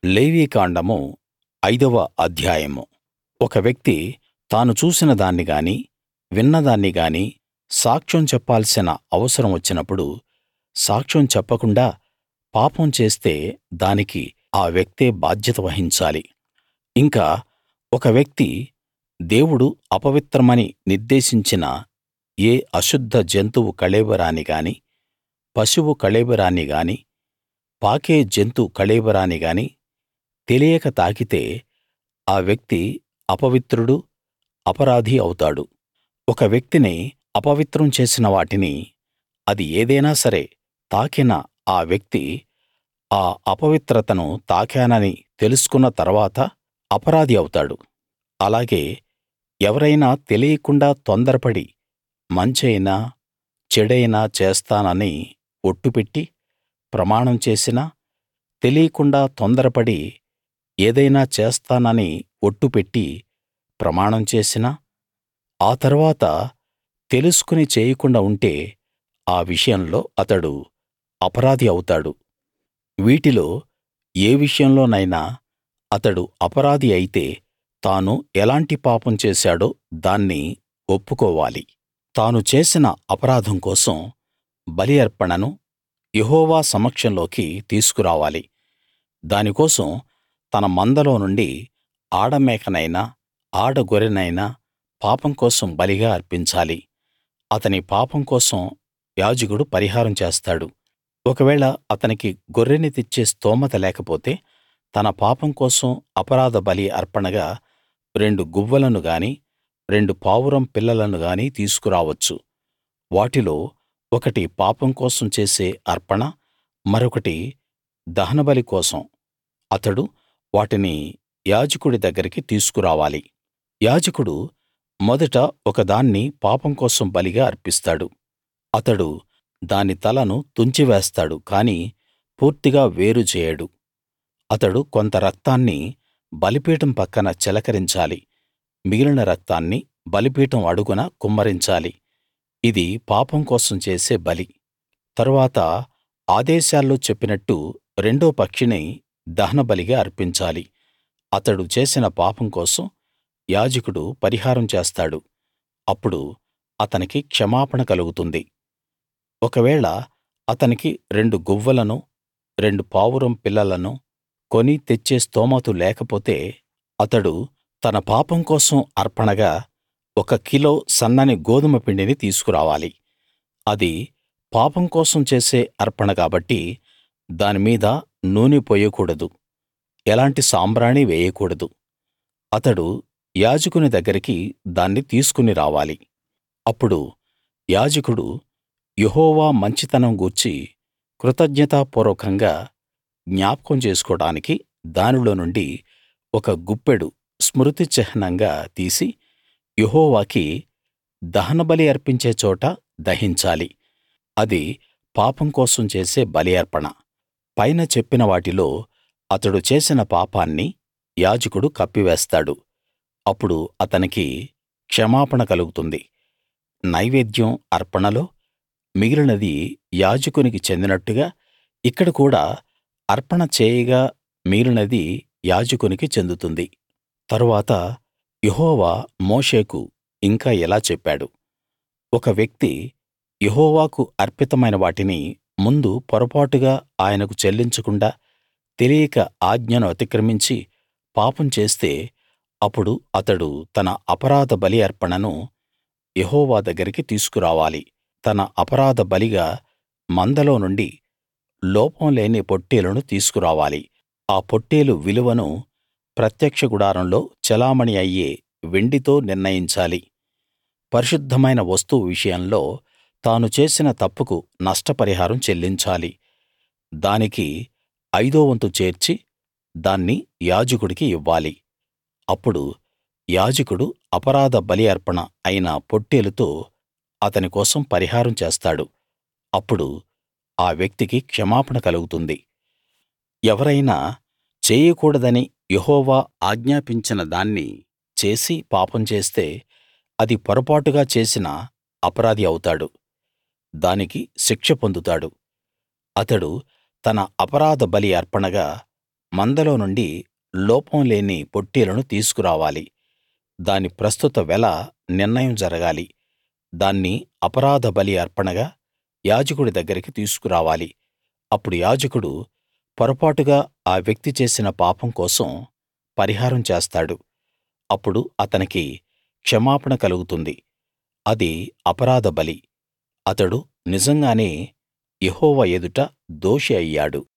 లేవీకాండము ఐదవ అధ్యాయము ఒక వ్యక్తి తాను చూసిన దాన్ని గాని విన్నదాన్ని గాని సాక్ష్యం చెప్పాల్సిన అవసరం వచ్చినప్పుడు సాక్ష్యం చెప్పకుండా పాపం చేస్తే దానికి ఆ వ్యక్తే బాధ్యత వహించాలి ఇంకా ఒక వ్యక్తి దేవుడు అపవిత్రమని నిర్దేశించిన ఏ అశుద్ధ జంతువు కళేబరాన్ని గాని పశువు కళేబరాన్ని గాని పాకే జంతు కళేబరాన్ని గాని తెలియక తాకితే ఆ వ్యక్తి అపవిత్రుడు అపరాధి అవుతాడు ఒక వ్యక్తిని అపవిత్రం చేసిన వాటిని అది ఏదైనా సరే తాకిన ఆ వ్యక్తి ఆ అపవిత్రతను తాకానని తెలుసుకున్న తర్వాత అపరాధి అవుతాడు అలాగే ఎవరైనా తెలియకుండా తొందరపడి మంచైనా చెడైనా చేస్తానని ఒట్టు పెట్టి ప్రమాణం చేసినా తెలియకుండా తొందరపడి ఏదైనా చేస్తానని ఒట్టు పెట్టి ప్రమాణం చేసినా ఆ తరువాత తెలుసుకుని చేయకుండా ఉంటే ఆ విషయంలో అతడు అపరాధి అవుతాడు వీటిలో ఏ విషయంలోనైనా అతడు అపరాధి అయితే తాను ఎలాంటి పాపం చేశాడో దాన్ని ఒప్పుకోవాలి తాను చేసిన అపరాధం కోసం బలి అర్పణను యెహోవా సమక్షంలోకి తీసుకురావాలి దాని కోసం తన మందలో నుండి ఆడమేకనైనా ఆడ గొర్రెనైనా పాపం కోసం బలిగా అర్పించాలి అతని పాపం కోసం యాజకుడు పరిహారం చేస్తాడు ఒకవేళ అతనికి గొర్రెని తెచ్చే స్తోమత లేకపోతే తన పాపం కోసం అపరాధ బలి అర్పణగా రెండు గువ్వలను గానీ రెండు పావురం పిల్లలను గానీ తీసుకురావచ్చు వాటిలో ఒకటి పాపం కోసం చేసే అర్పణ మరొకటి దహనబలి కోసం అతడు వాటిని యాజకుడి దగ్గరికి తీసుకురావాలి యాజకుడు మొదట ఒకదాన్ని పాపం కోసం బలిగా అర్పిస్తాడు అతడు దాని తలను తుంచివేస్తాడు కానీ పూర్తిగా వేరు చేయడు అతడు కొంత రక్తాన్ని బలిపీఠం పక్కన చిలకరించాలి మిగిలిన రక్తాన్ని బలిపీఠం అడుగున కుమ్మరించాలి ఇది పాపం కోసం చేసే బలి తరువాత ఆదేశాల్లో చెప్పినట్టు రెండో పక్షిని దహనబలిగా అర్పించాలి అతడు చేసిన పాపం కోసం యాజకుడు పరిహారం చేస్తాడు అప్పుడు అతనికి క్షమాపణ కలుగుతుంది ఒకవేళ అతనికి రెండు గువ్వలను రెండు పావురం పిల్లలను కొని తెచ్చే స్తోమతు లేకపోతే అతడు తన పాపం కోసం అర్పణగా ఒక కిలో సన్నని గోదుమ పిండిని తీసుకురావాలి అది పాపం కోసం చేసే అర్పణ కాబట్టి దాని మీద నూనె పొయ్యకూడదు ఎలాంటి సాంబ్రాణి వేయకూడదు అతడు యాజకుని దగ్గరికి దాన్ని తీసుకుని రావాలి అప్పుడు యాజకుడు యెహోవా మంచితనం గూర్చి కృతజ్ఞతాపూర్వకంగా జ్ఞాపకం చేసుకోడానికి దానిలో నుండి ఒక గుప్పెడు స్మృతి చిహ్నంగా తీసి యెహోవాకి దహనబలి అర్పించే చోట దహించాలి అది పాపం కోసం చేసే బలి అర్పణ పైన చెప్పిన వాటిలో అతడు చేసిన పాపాన్ని యాజకుడు కప్పివేస్తాడు అప్పుడు అతనికి క్షమాపణ కలుగుతుంది నైవేద్యం అర్పణలో మిగిలినది యాజకునికి చెందినట్టుగా ఇక్కడ కూడా అర్పణ చేయగా మిగిలినది యాజకునికి చెందుతుంది తరువాత యెహోవా మోషేకు ఇంకా ఇలా చెప్పాడు ఒక వ్యక్తి యెహోవాకు అర్పితమైన వాటిని ముందు పొరపాటుగా ఆయనకు చెల్లించకుండా తెలియక ఆజ్ఞను అతిక్రమించి పాపం చేస్తే అప్పుడు అతడు తన అపరాధ బలి అర్పణను యెహోవా దగ్గరికి తీసుకురావాలి తన అపరాధ బలిగా మందలో నుండి లోపం లేని పొట్టేలును తీసుకురావాలి ఆ పొట్టేలు విలువను ప్రత్యక్ష గుడారంలో చెలామణీ అయ్యే వెండితో నిర్ణయించాలి పరిశుద్ధమైన వస్తువు విషయంలో తాను చేసిన తప్పుకు నష్టపరిహారం చెల్లించాలి దానికి ఐదో వంతు చేర్చి దాన్ని యాజకుడికి ఇవ్వాలి అప్పుడు యాజకుడు అపరాధ బలి అర్పణ అయిన పొట్టేలుతో అతని కోసం పరిహారం చేస్తాడు అప్పుడు ఆ వ్యక్తికి క్షమాపణ కలుగుతుంది ఎవరైనా చేయకూడదని యెహోవా ఆజ్ఞాపించిన దాన్ని చేసి పాపం చేస్తే అది పొరపాటుగా చేసిన అపరాధి అవుతాడు దానికి శిక్ష పొందుతాడు అతడు తన అపరాధ బలి అర్పణగా మందలో నుండి లోపం లేని పొట్టేలును తీసుకురావాలి దాని ప్రస్తుత వెల నిర్ణయం జరగాలి దాన్ని అపరాధ బలి అర్పణగా యాజకుడి దగ్గరికి తీసుకురావాలి అప్పుడు యాజకుడు పొరపాటుగా ఆ వ్యక్తి చేసిన పాపం కోసం పరిహారం చేస్తాడు అప్పుడు అతనికి క్షమాపణ కలుగుతుంది అది అపరాధ బలి అతడు నిజంగానే యెహోవా ఎదుట దోషి అయ్యాడు